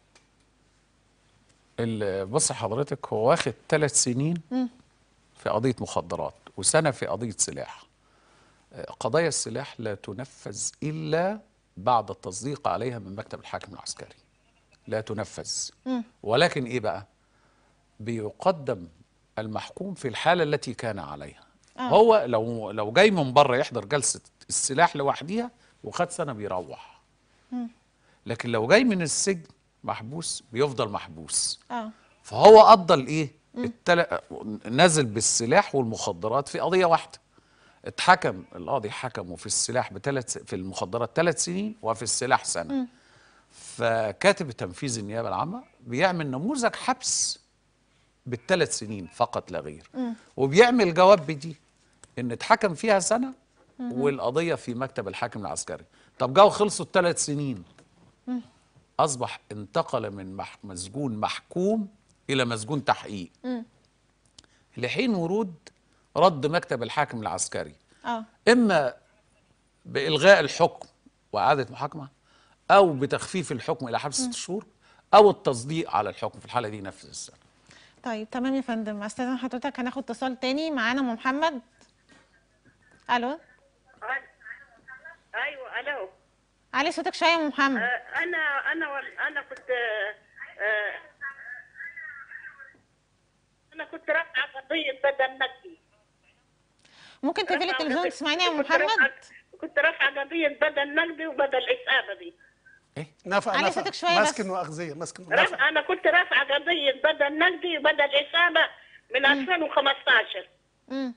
ال- بص حضرتك هو واخد ثلاث سنين في قضية مخدرات وسنة في قضية سلاح آه، قضايا السلاح لا تنفذ إلا بعد التصديق عليها من مكتب الحاكم العسكري لا تنفذ ولكن إيه بقى بيقدم المحكوم في الحالة التي كان عليها هو لو لو جاي من بره يحضر جلسة السلاح لوحديها وخد سنة بيروح لكن لو جاي من السجن محبوس بيفضل محبوس اه فهو قضى الايه التل... نزل بالسلاح والمخدرات في قضيه واحده اتحكم القاضي حكمه في السلاح بثلاث في المخدرات ثلاث سنين وفي السلاح سنه فكاتب تنفيذ النيابه العامه بيعمل نموذج حبس بالثلاث سنين فقط لا غير وبيعمل جواب بدي ان اتحكم فيها سنه والقضيه في مكتب الحاكم العسكري طب جو خلصوا الثلاث سنين اصبح انتقل من مح... مسجون محكوم الى مسجون تحقيق لحين ورود رد مكتب الحاكم العسكري اه اما بالغاء الحكم واعاده محاكمه او بتخفيف الحكم الى حبس ست شهور او التصديق على الحكم في الحاله دي ينفذ السنه طيب تمام يا فندم استاذن حضرتك هناخد اتصال تاني معانا ام محمد الو ايوه الو علي صوتك شويه يا ام محمد آه، انا انا وال- انا كنت آه، آه، انا كنت رافعه قضيه بدل نقدي ممكن تقفلي رافعة التلفزيون قضية- تسمعيني يا ام كنت محمد رافعة- كنت رافعه قضيه بدل نقدي وبدل اسابه دي ايه نفع علي نفع صوتك شوية بس. مسكن واغذيه مسكن رافعة ونفع انا كنت رافعه قضيه بدل نقدي وبدل اسابه من 2015 امم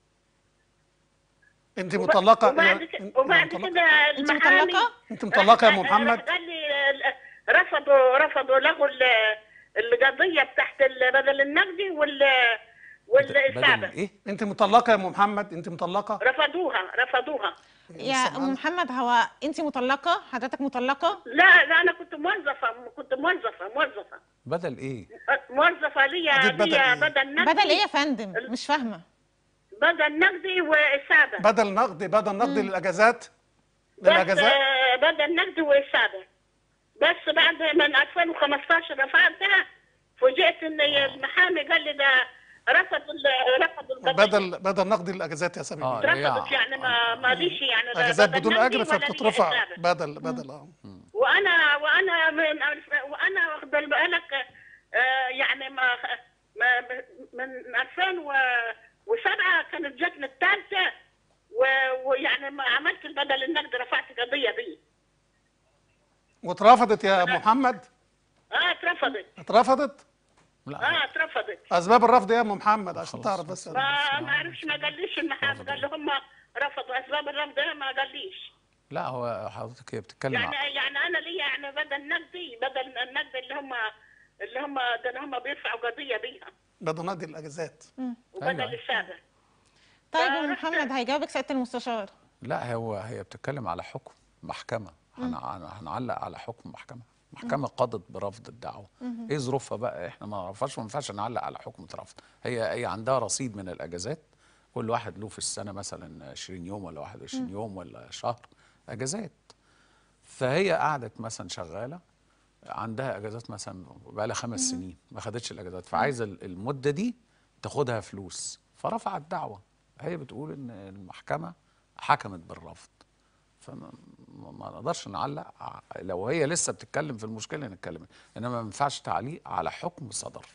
انت مطلقه وبعد يا- كده انت وبعد مطلقة؟ كده انت المحامي مطلقه انت مطلقه يا ام راح- محمد قال لي آه، رفضوا رفضوا له ال- القضيه بتاعت ال- بدل النقدي وال بدل والاسابه ايه انت مطلقه يا ام محمد انت مطلقه رفضوها رفضوها يا ام محمد هو انت مطلقه حضرتك مطلقه لا لا انا كنت موظفه كنت موظفه موظفه بدل ايه موظفه ليا جيب بدل ليا إيه؟ بدل نقدي بدل ايه يا فندم مش فاهمه بدل نقدي واسابه بدل نقدي بدل نقدي للاجازات بس للاجازات آه، بدل نقدي واسابه بس بعد من 2015 رفعتها فوجئت ان المحامي قال لي ده رفضوا ال- رفضوا القضيه بدل بدل نقدي للاجازات يا سمير اه بيه. اللي هي رفضت يعني ما ما ليش يعني لا اجازات بدل بدون نقدي اجر ولا لي فبتترفع إسابة. بدل بدل اه وانا وانا من وانا واخد بالك آه، يعني ما ما من 2007 كانت جاتنا الثالثه و- ويعني ما عملت البدل النقد رفعت قضيه بيه واترفضت يا محمد اه اترفضت اترفضت لا اه اترفضت اسباب الرفض إيه يا ام محمد عشان خلاص. تعرف بس ما ما اعرفش ما قاليش المحامي قال لي هم رفضوا اسباب الرفض ده ما قاليش لا هو حضرتك هي بتتكلم يعني عن يعني انا ليا يعني بدل نقدي بدل النقد اللي هم اللي هم ده اللي هم بيرفعوا قضيه بيها بدل نقدي الاجازات وبدل أيوة. السابع طيب يا آه، ام رحت- محمد هيجاوبك سياده المستشار لا هو هي بتتكلم على حكم محكمة هن- هن- هنعلق على حكم محكمة محكمة قضت برفض الدعوة ايه ظروفها بقى احنا ما نعرفهاش وما ينفعش نعلق على حكم رفض هي هي عندها رصيد من الاجازات كل واحد له في السنة مثلا 20 يوم ولا 21 يوم ولا شهر اجازات فهي قعدت مثلا شغالة عندها اجازات مثلا بقى لها خمس سنين ما خدتش الاجازات فعايزه ال- المده دي تاخدها فلوس فرفعت دعوه هي بتقول ان المحكمه حكمت بالرفض فما ما- ما نقدرش نعلق ع- لو هي لسه بتتكلم في المشكله نتكلم انما ما ينفعش تعليق على حكم صدر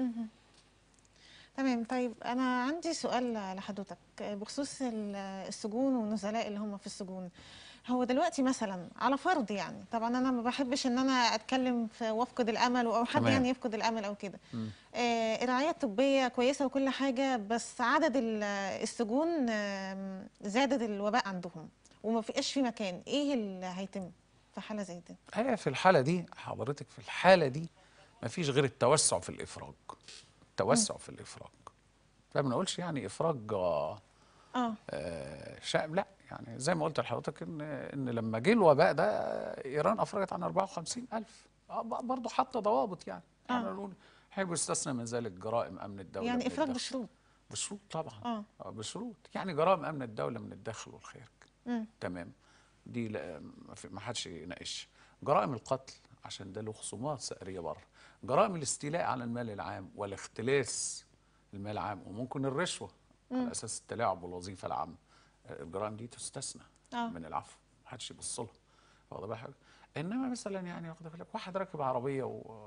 تمام طيب انا عندي سؤال لحضرتك بخصوص ال- السجون والنزلاء اللي هم في السجون هو دلوقتي مثلا على فرض يعني طبعا انا ما بحبش ان انا اتكلم في وافقد الامل او حد تمام. يعني يفقد الامل او كده آه الرعايه الطبيه كويسه وكل حاجه بس عدد ال- السجون آم، زادت الوباء عندهم وما فيش في مكان ايه اللي هيتم في حاله زي دي هي في الحالة دي حضرتك في الحالة دي مفيش غير التوسع في الإفراج التوسع في الإفراج فما نقولش يعني إفراج آه اه آه، شائم لا يعني زي ما قلت لحضرتك إن إن لما جه الوباء ده آه، إيران أفرجت عن 54 ألف آه، ب- برضه حاطة ضوابط يعني آه. يعني نقول يحب يستثنى من ذلك جرائم أمن الدولة يعني من افراج الداخل. بشروط بشروط طبعا آه. آه، بشروط يعني جرائم امن الدوله من الداخل والخارج مم. تمام دي لا ما في- ما حدش يناقش جرائم القتل عشان ده له خصومات سائريه بره جرائم الاستيلاء على المال العام والاختلاس المال العام وممكن الرشوه على اساس التلاعب بالوظيفه العامه آه، الجرائم دي تستثنى آه. من العفو ما حدش يبص لها واخد بالك حضرتك؟ انما مثلا يعني واخد بالك واحد راكب عربيه و-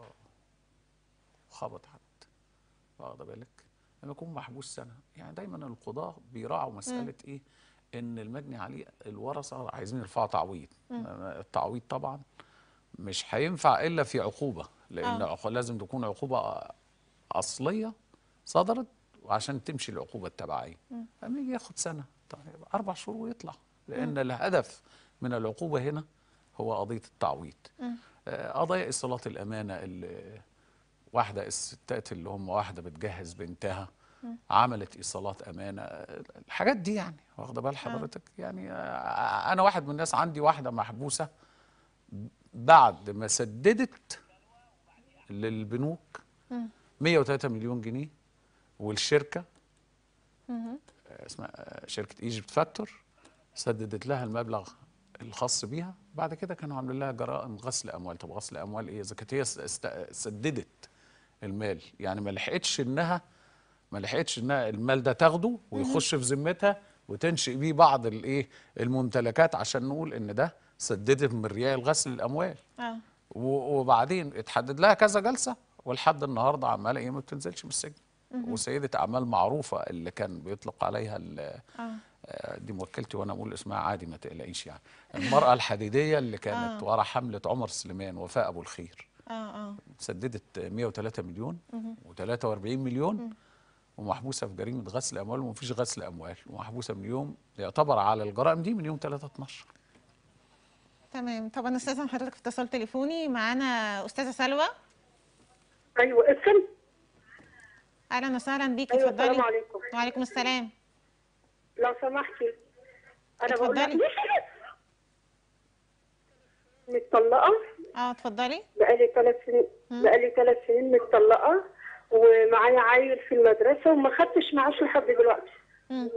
وخبط حد واخد بالك لما يكون محبوس سنه يعني دايما القضاه بيراعوا مساله ايه ان المجني عليه الورثه عايزين يرفعوا تعويض التعويض طبعا مش هينفع الا في عقوبه لان آه. عقو- لازم تكون عقوبه اصليه صدرت وعشان تمشي العقوبه التبعيه اما يجي ياخد سنه طيب اربع شهور ويطلع لان الهدف من العقوبه هنا هو قضيه التعويض آه، قضايا ايصالات الامانه اللي واحده الستات اللي هم واحده بتجهز بنتها عملت ايصالات امانه الحاجات دي يعني واخده بال حضرتك يعني آه، انا واحد من الناس عندي واحده محبوسه بعد ما سددت للبنوك 103 مليون جنيه والشركه آه، اسمها آه، شركه ايجيبت فاكتور سددت لها المبلغ الخاص بيها بعد كده كانوا عاملين لها جرائم غسل اموال طب غسل اموال ايه اذا كانت هي س- است- سددت المال يعني ما لحقتش انها ما لحقتش انها المال ده تاخده ويخش في ذمتها وتنشئ بيه بعض الايه الممتلكات عشان نقول ان ده سددت من ريال غسل الاموال اه و- وبعدين اتحدد لها كذا جلسه ولحد النهارده عماله ايه ما بتنزلش من السجن وسيده اعمال معروفه اللي كان بيطلق عليها ال- اه آه، دي موكلتي وانا اقول اسمها عادي ما تقلقيش يعني المراه الحديديه اللي كانت ورا حمله عمر سليمان وفاء ابو الخير اه اه سددت 103 مليون و43 مليون ومحبوسه في جريمه غسل اموال ومفيش غسل اموال ومحبوسه من يوم يعتبر على الجرائم دي من يوم 3 12 تمام طبعا استاذن حضرتك في اتصال تليفوني معانا استاذه سلوى ايوه اسم اهلا وسهلا بيكي ايوه اتفضلي السلام عليكم وعليكم السلام لو سمحتي انا بقول لك اتفضلي. متطلقه اه اتفضلي بقالي ثلاث سنين بقالي ثلاث سنين متطلقه ومعايا عيل في المدرسه وما خدتش معاش لحد دلوقتي مم.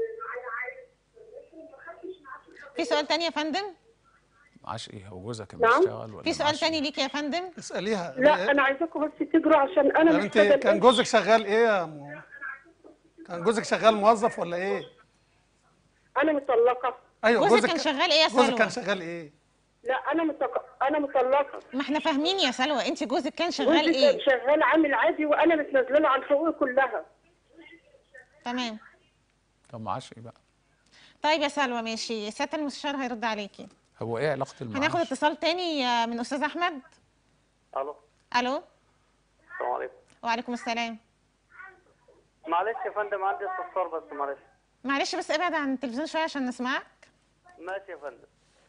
في سؤال تاني يا فندم معاش ايه هو جوزها كان نعم. بيشتغل ولا في سؤال معاش تاني إيه؟ ليكي يا فندم اساليها لا انا عايزاكم بس تجروا عشان انا يعني مش انت كان جوزك شغال ايه يا م... كان جوزك شغال موظف ولا ايه انا مطلقه ايوه جوزك كان شغال ايه يا جوزك سلوى؟ كان شغال ايه لا انا مطلقه انا مطلقه ما احنا فاهمين يا سلوى انت جوزك كان شغال جوزي كان ايه شغال عامل عادي وانا متنازله له عن حقوقي كلها تمام طب معاش ايه بقى طيب يا سلوى ماشي سياده المستشار هيرد عليكي هو ايه علاقه المعاش هناخد اتصال تاني آه، من استاذ احمد الو الو السلام عليكم وعليكم السلام معلش يا فندم عندي استفسار بس معلش معلش بس ابعد عن التلفزيون شويه عشان نسمعك ماشي يا فندم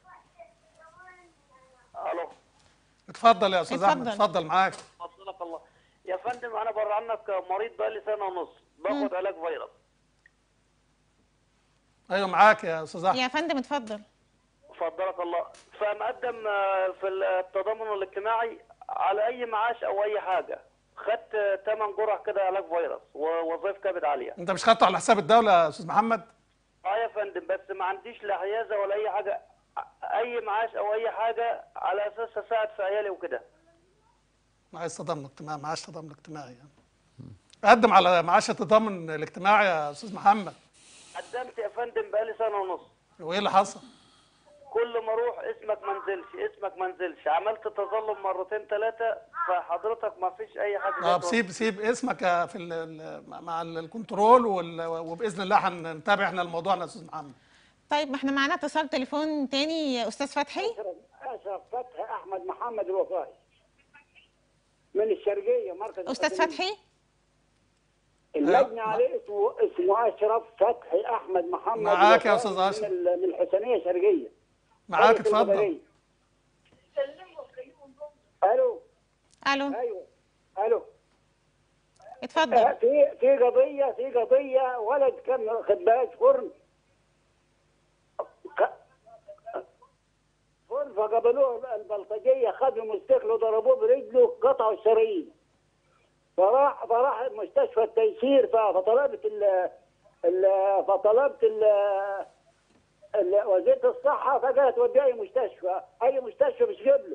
الو اتفضل يا استاذ احمد اتفضل. اتفضل معاك فضلك الله يا فندم انا بره عنك مريض بقالي سنه ونص باخد علاج فيروس ايوه معاك يا استاذ احمد يا فندم اتفضل فضلك الله فمقدم آه، في التضامن الاجتماعي على اي معاش او اي حاجه خدت 8 جرعه كده علاج فيروس ووظائف كبد عاليه انت مش خدته على حساب الدوله يا استاذ محمد اه يا فندم بس ما عنديش لا حيازه ولا اي حاجه اي معاش او اي حاجه على اساس اساعد في عيالي وكده معاش تضامن اجتماعي معاش تضامن اجتماعي يعني قدم على معاش التضامن الاجتماعي يا استاذ محمد قدمت يا فندم بقالي سنه ونص وايه اللي حصل؟ كل ما اروح اسمك ما نزلش اسمك ما نزلش عملت تظلم مرتين ثلاثه فحضرتك ما فيش اي حاجه طب سيب سيب اسمك في ال- ال- مع ال- الكنترول وال- وباذن الله هنتابع احنا الموضوع يا استاذ محمد طيب ما احنا معانا اتصال تليفون تاني يا استاذ فتحي اشرف فتحي احمد محمد الوفائي من الشرقيه مركز استاذ الأكاديمية. فتحي اللجنه عليه اسمه اسمه اشرف فتحي احمد محمد معاك يا الوفائي أستاذ أشرف. من ال- من الحسنيه الشرقيه معاك قرية اتفضل البدرية. الو الو ايوه الو اتفضل آه، في في قضيه في قضيه ولد كان خباز فرن ك- فرن فقبلوه البلطجيه خدوا موتوسيكل وضربوه برجله قطعوا الشرايين فراح فراح مستشفى التيسير ف- فطلبت ال ال فطلبت ال ال- وزيره الصحه فقالت وديه اي مستشفى اي مستشفى مش قبله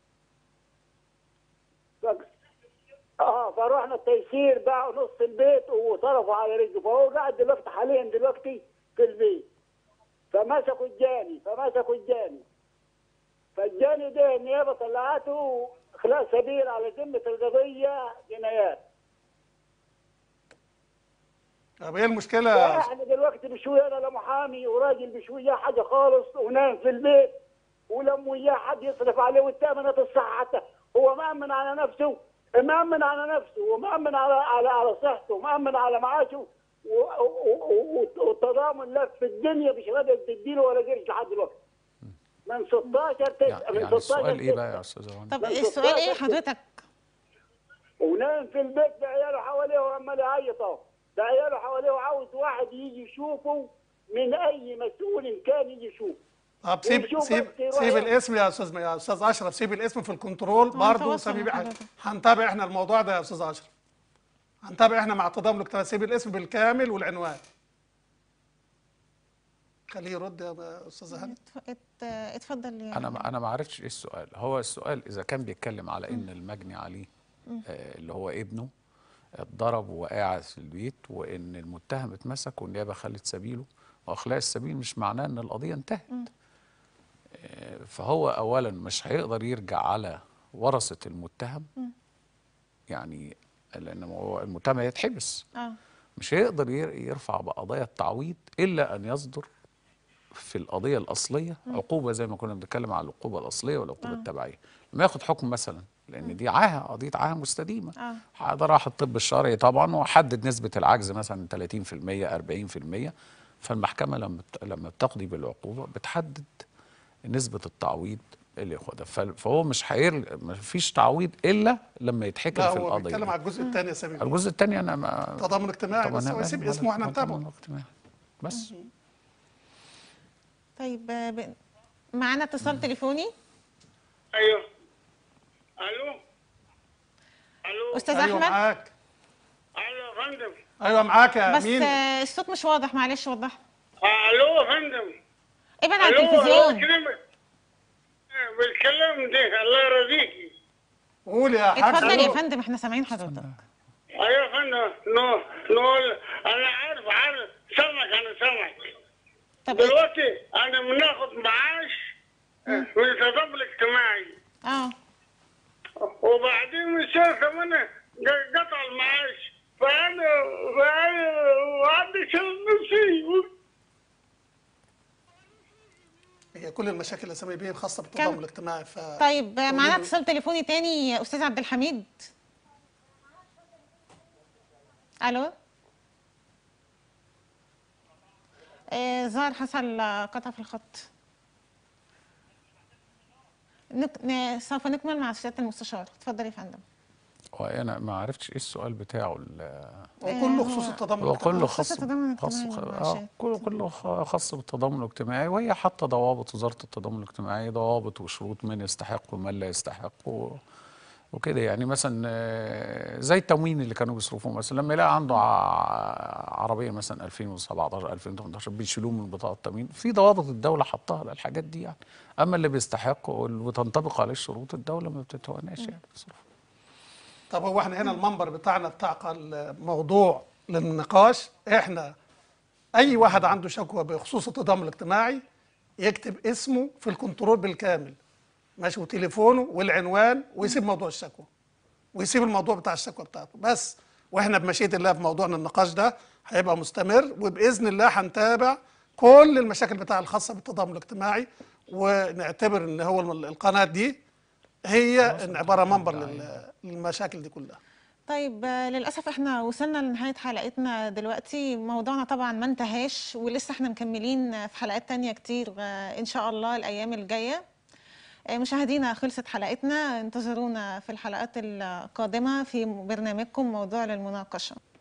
ف- اه فروحنا التيسير باعوا نص البيت وصرفوا على رجله فهو قاعد دلوقتي حاليا دلوقتي في البيت فمسكوا الجاني فمسكوا الجاني فالجاني ده النيابه طلعته خلال سبيل على ذمه القضيه جنايات طب ايه المشكله يا احنا دلوقتي بشوي انا لا محامي وراجل بشوي إياه حاجه خالص ونام في البيت ولم وياه حد يصرف عليه والتامنات الصحه حتى هو مأمن على نفسه مأمن على نفسه ومأمن على على على صحته ومأمن على معاشه و- و- و- والتضامن لف في الدنيا مش راضي تديله ولا قرش لحد دلوقتي من 16 تسعة يعني, من يعني 16 السؤال ايه تسعة. بقى يا استاذ هاني؟ طب من السؤال ايه 16 حضرتك ونام في البيت بعياله حواليه وعمال يعيط اهو بعياله حواليه وعاوز واحد يجي يشوفه من اي مسؤول إن كان يجي يشوفه طب سيب ونشوف سيب بس يروح سيب يعمل. الاسم يا استاذ يا استاذ اشرف سيب الاسم في الكنترول برضه هنتواصل سيب مع حضرتك. هنتابع احنا الموضوع ده يا استاذ اشرف هنتابع احنا مع التضامن الاجتماعي سيب الاسم بالكامل والعنوان خليه يرد يا استاذ هاني ات- ات- اتفضل يا انا ما انا ما عرفتش ايه السؤال هو السؤال اذا كان بيتكلم على ان المجني عليه آه اللي هو ابنه اتضرب وقاعد في البيت وان المتهم اتمسك والنيابه خلت سبيله واخلاء السبيل مش معناه ان القضيه انتهت آه فهو اولا مش هيقدر يرجع على ورثه المتهم يعني لان هو المتهم هيتحبس اه مش هيقدر ير- يرفع بقضايا التعويض الا ان يصدر في القضيه الاصليه عقوبه زي ما كنا بنتكلم على العقوبه الاصليه والعقوبه التبعيه لما ياخد حكم مثلا لان دي عاهه قضيه عاهه مستديمه آه. ده راح الطب الشرعي طبعا وحدد نسبه العجز مثلا 30% 40% فالمحكمه لما بت- لما بتقضي بالعقوبه بتحدد نسبه التعويض اللي ياخدها ف- فهو مش هير ما فيش تعويض الا لما يتحكم لا في هو القضيه بيتكلم دي. على الجزء الثاني يا سمير الجزء الثاني انا ما تضامن اجتماعي طبعاً بس هو أنا يسيب مالي اسمه واحنا ولا نتابعه تضامن اجتماعي. بس طيب آه، ب- معانا اتصال تليفوني ايوه الو الو استاذ ايوه احمد معاك الو يا فندم ايوه معاك يا بس مين آه، الصوت مش واضح معلش وضح آه، الو يا فندم ابعد عن الو الو التلفزيون كلمة بالكلام ده الله يرضيكي قول يا حاج اتفضل يا ألو. فندم احنا سامعين حضرتك ايوه يا فندم نو نو انا عارف عارف سامعك انا سامعك طب دلوقتي انا بناخد معاش من التضامن الاجتماعي اه وبعدين من شهر كمان ج- قطع المعاش فانا فانا وعندي شغل نفسي هي كل المشاكل يا سمير بيه خاصه بالتضامن الاجتماعي ف طيب آه، معانا قولي له. اتصال تليفوني تاني يا استاذ عبد الحميد الو آه، ظهر حصل آه، قطع في الخط نك... ن- سوف نكمل مع سياده المستشار اتفضل يا فندم وانا ما عرفتش ايه السؤال بتاعه ال- وكله خصوص التضامن هو الاجتماعي كله خاص خاص التضامن خاص الاجتماعي اه والمعاشات. كله كله خ- خاص بالتضامن الاجتماعي وهي حاطه ضوابط وزاره التضامن الاجتماعي ضوابط وشروط من يستحق ومن لا يستحق و... وكده يعني مثلا آه، زي التموين اللي كانوا بيصرفوه مثلا لما يلاقي عنده ع- عربيه مثلا 2017 2018 بيشيلوه من بطاقه التموين في ضوابط الدوله حطها للحاجات دي يعني اما اللي بيستحق واللي بتنطبق عليه الشروط الدوله ما بتتواناش يعني بتصرف طب هو احنا هنا المنبر بتاعنا بتاع قال موضوع للنقاش احنا اي واحد عنده شكوى بخصوص التضامن الاجتماعي يكتب اسمه في الكنترول بالكامل ماشي وتليفونه والعنوان ويسيب موضوع الشكوى ويسيب الموضوع بتاع الشكوى بتاعته بس واحنا بمشيئه الله في موضوعنا النقاش ده هيبقى مستمر وباذن الله هنتابع كل المشاكل بتاع الخاصه بالتضامن الاجتماعي ونعتبر ان هو الم- القناه دي هي إن عباره منبر لل- للمشاكل دي كلها طيب آه، للأسف احنا وصلنا لنهاية حلقتنا دلوقتي موضوعنا طبعا ما انتهاش ولسه احنا مكملين آه، في حلقات تانية كتير آه، إن شاء الله الأيام الجاية آه، مشاهدينا خلصت حلقتنا انتظرونا في الحلقات القادمة في برنامجكم موضوع للمناقشة